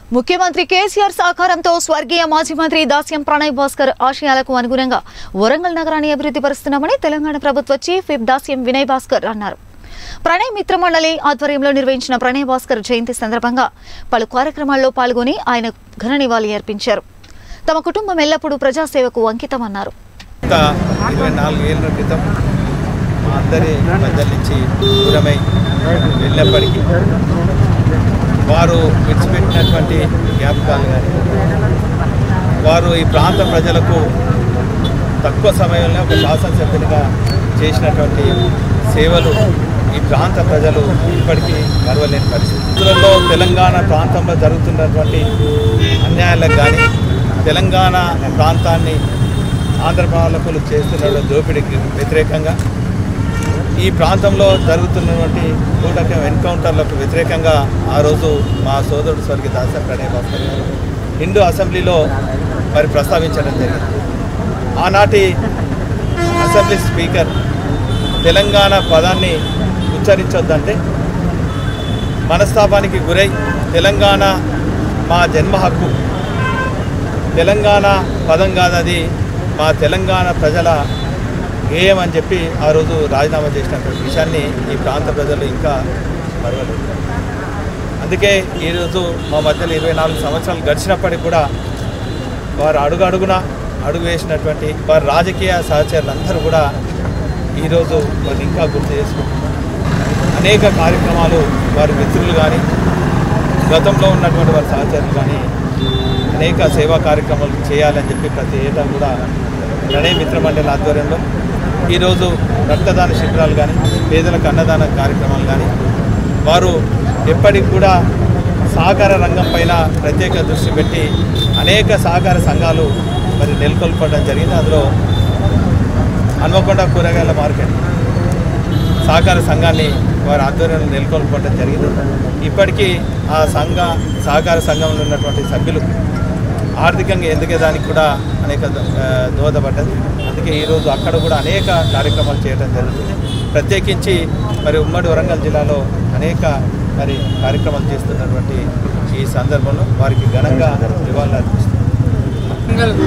ముఖ్యమంత్రి కేసీఆర్ సహకారంతో స్వర్గీయ మాజీ మంత్రి దాస్యం ప్రణయ్ భాస్కర్ ఆశయాలకు అనుగుణంగా వరంగల్ నగరాన్ని అభివృద్ధి పరుస్తున్నామని తెలంగాణ ప్రభుత్వ చీఫ్ విప్ దాస్యం వినయ్ భాస్కర్ అన్నారు ప్రణయ్ మిత్రమండలి ఆధ్వర్యంలో నిర్వహించిన ప్రణయ్ భాస్కర్ జయంతి సందర్భంగా పలు కార్యక్రమాల్లో పాల్గొని ఆయన ఘన నివాళి అర్పించారు తమ కుటుంబం ఎల్లప్పుడూ ప్రజాసేవకు అంకితమన్నారు గత ఇరవై నాలుగు ఏళ్ళ క్రితం మా అందరి మధ్య నుంచి దూరమై వెళ్ళినప్పటికీ వారు విడిచిపెట్టినటువంటి జ్ఞాపకాలు కానీ వారు ఈ ప్రాంత ప్రజలకు తక్కువ సమయంలో ఒక శాసనసభ్యునిగా చేసినటువంటి సేవలు ఈ ప్రాంత ప్రజలు ఇప్పటికీ మరవలేని పరిస్థితులలో తెలంగాణ ప్రాంతంలో జరుగుతున్నటువంటి అన్యాయాలకు కానీ తెలంగాణ ప్రాంతాన్ని ఆంధ్ర పాలకులు చేస్తున్న దోపిడీకి వ్యతిరేకంగా ఈ ప్రాంతంలో జరుగుతున్నటువంటి కూటకం ఎన్కౌంటర్లకు వ్యతిరేకంగా ఆ రోజు మా సోదరుడు స్వర్గీయ దాస ప్రణయ్ భాస్కర్ గారు హిందూ అసెంబ్లీలో మరి ప్రస్తావించడం జరిగింది ఆనాటి అసెంబ్లీ స్పీకర్ తెలంగాణ పదాన్ని ఉచ్చరించొద్దంటే మనస్తాపానికి గురై తెలంగాణ మా జన్మ హక్కు తెలంగాణ పదం కాదది మా తెలంగాణ ప్రజల గేయం అని చెప్పి ఆ రోజు రాజీనామా చేసినటువంటి విషయాన్ని ఈ ప్రాంత ప్రజలు ఇంకా మరవలేదు అందుకే ఈరోజు మా మధ్యలో ఇరవై నాలుగు సంవత్సరాలు గడిచినప్పటికి కూడా వారు అడుగు అడుగున అడుగు వేసినటువంటి వారి రాజకీయ సహచరులందరూ కూడా ఈరోజు వారిని ఇంకా గుర్తు చేసుకుంటున్నారు అనేక కార్యక్రమాలు వారి మిత్రులు కానీ గతంలో ఉన్నటువంటి వారి సహచరులు కానీ అనేక సేవా కార్యక్రమాలు చేయాలని చెప్పి ప్రతి ఏటా కూడా ప్రణయ్ మిత్ర మండలి ఆధ్వర్యంలో ఈరోజు రక్తదాన శిబిరాలు కానీ పేదలకు అన్నదాన కార్యక్రమాలు కానీ వారు ఎప్పటికి కూడా సహకార రంగం పైన ప్రత్యేక దృష్టి పెట్టి అనేక సహకార సంఘాలు మరి నెలకొల్పడం జరిగింది అందులో హన్మకొండ కూరగాయల మార్కెట్ సహకార సంఘాన్ని వారి ఆధ్వర్యంలో నెలకొల్పడం జరిగింది ఇప్పటికీ ఆ సంఘ సహకార సంఘంలో ఉన్నటువంటి సభ్యులు ఆర్థికంగా ఎదిగేదానికి కూడా అనేక ఆ, దోహదపడ్డది అందుకే ఈరోజు అక్కడ కూడా అనేక కార్యక్రమాలు చేయడం జరుగుతుంది ప్రత్యేకించి మరి ఉమ్మడి వరంగల్ జిల్లాలో అనేక మరి కార్యక్రమాలు చేస్తున్నటువంటి ఈ సందర్భంలో వారికి ఘనంగా నివాళులు అర్పిస్తున్నాం వరంగల్